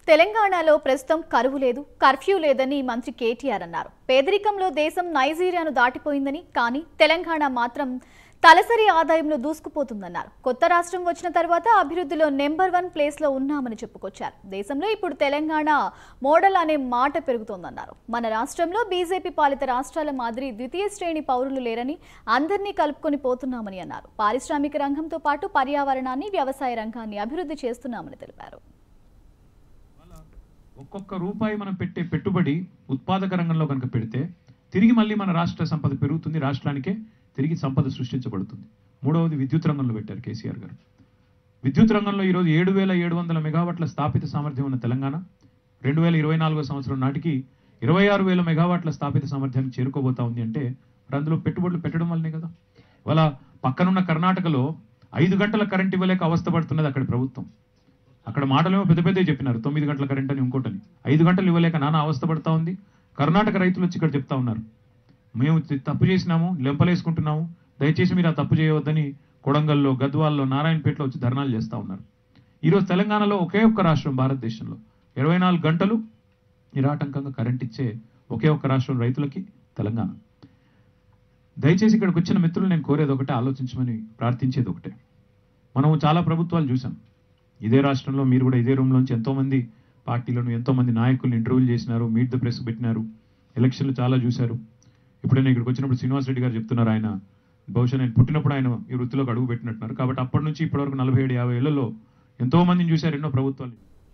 తెలంగాణలో ప్రస్తుతం కరువు లేదు కర్ఫ్యూ లేదని మంత్రి కేటీఆర్ అన్నారు పేదరికంలో దేశం నైజీరియాను దాటిపోయిందని కానీ తెలంగాణ మాత్రం తలసరి ఆదాయంలో దూసుకుపోతుందన్నారు కొత్త రాష్ట్రం వచ్చిన తర్వాత అభివృద్ధిలో నెంబర్ వన్ ప్లేస్లో ఉన్నామని చెప్పుకొచ్చారు దేశంలో ఇప్పుడు తెలంగాణ మోడల్ అనే మాట పెరుగుతోందన్నారు మన రాష్ట్రంలో బీజేపీ పాలిత రాష్ట్రాల మాదిరి ద్వితీయ శ్రేణి పౌరులు లేరని అందరినీ కలుపుకొని పోతున్నామని అన్నారు పారిశ్రామిక రంగంతో పాటు పర్యావరణాన్ని వ్యవసాయ రంగాన్ని అభివృద్ధి చేస్తున్నామని తెలిపారు ఒక్కొక్క రూపాయి మనం పెట్టే పెట్టుబడి ఉత్పాదక రంగంలో కనుక పెడితే తిరిగి మళ్ళీ మన రాష్ట్ర సంపద పెరుగుతుంది రాష్ట్రానికే తిరిగి సంపద సృష్టించబడుతుంది మూడవది విద్యుత్ రంగంలో పెట్టారు కేసీఆర్ గారు విద్యుత్ రంగంలో ఈరోజు ఏడు వేల ఏడు వందల మెగావాట్ల స్థాపిత సామర్థ్యం ఉన్న తెలంగాణ రెండు వేల ఇరవై నాలుగో సంవత్సరం నాటికి ఇరవై ఆరు వేల మెగావాట్ల స్థాపిత సామర్థ్యానికి చేరుకోబోతా ఉంది అంటే మరి అందులో పెట్టుబడులు పెట్టడం వల్లనే కదా ఇవాళ పక్కనున్న కర్ణాటకలో ఐదు గంటల కరెంట్ ఇవ్వలేక అవస్థపడుతున్నది అక్కడి ప్రభుత్వం అక్కడ మాటలేమో పెద్ద పెద్ద చెప్పినారు తొమ్మిది గంటల కరెంట్ అని ఇంకోటని ఐదు గంటలు ఇవ్వలేక నానా అవస్థ పడతా ఉంది కర్ణాటక రైతులు వచ్చి ఇక్కడ చెప్తా ఉన్నారు మేము తి- తప్పు చేసినాము లెంపలేసుకుంటున్నాము దయచేసి మీరు ఆ తప్పు చేయవద్దని కొడంగల్లో గద్వాల్లో నారాయణపేటలో వచ్చి ధర్నాలు చేస్తా ఉన్నారు ఈరోజు తెలంగాణలో ఒకే ఒక్క రాష్ట్రం భారతదేశంలో ఇరవై నాలుగు గంటలు నిరాటంకంగా కరెంట్ ఇచ్చే ఒకే ఒక్క రాష్ట్రం రైతులకి తెలంగాణ దయచేసి ఇక్కడికి వచ్చిన మిత్రులు నేను కోరేది ఒకటే ఆలోచించమని ప్రార్థించేది ఒకటే మనం చాలా ప్రభుత్వాలు చూసాం ఇదే రాష్ట్రంలో మీరు కూడా ఇదే రూమ్లోంచి ఎంతోమంది పార్టీలను ఎంతోమంది నాయకులను ఇంటర్వ్యూలు చేసినారు మీట్ ద ప్రెస్ పెట్టినారు ఎలక్షన్లు చాలా చూశారు ఇప్పుడు నేను ఇక్కడికి వచ్చినప్పుడు శ్రీనివాస్ రెడ్డి గారు చెప్తున్నారు ఆయన బహుశా నేను పుట్టినప్పుడు ఆయన ఈ వృత్తిలోకి అడుగు పెట్టినట్టున్నారు కాబట్టి అప్పటి నుంచి ఇప్పటివరకు నలభై ఏడు యాభై ఏళ్లలో ఎంతో మందిని చూశారు ఎన్నో ప్రభుత్వాలు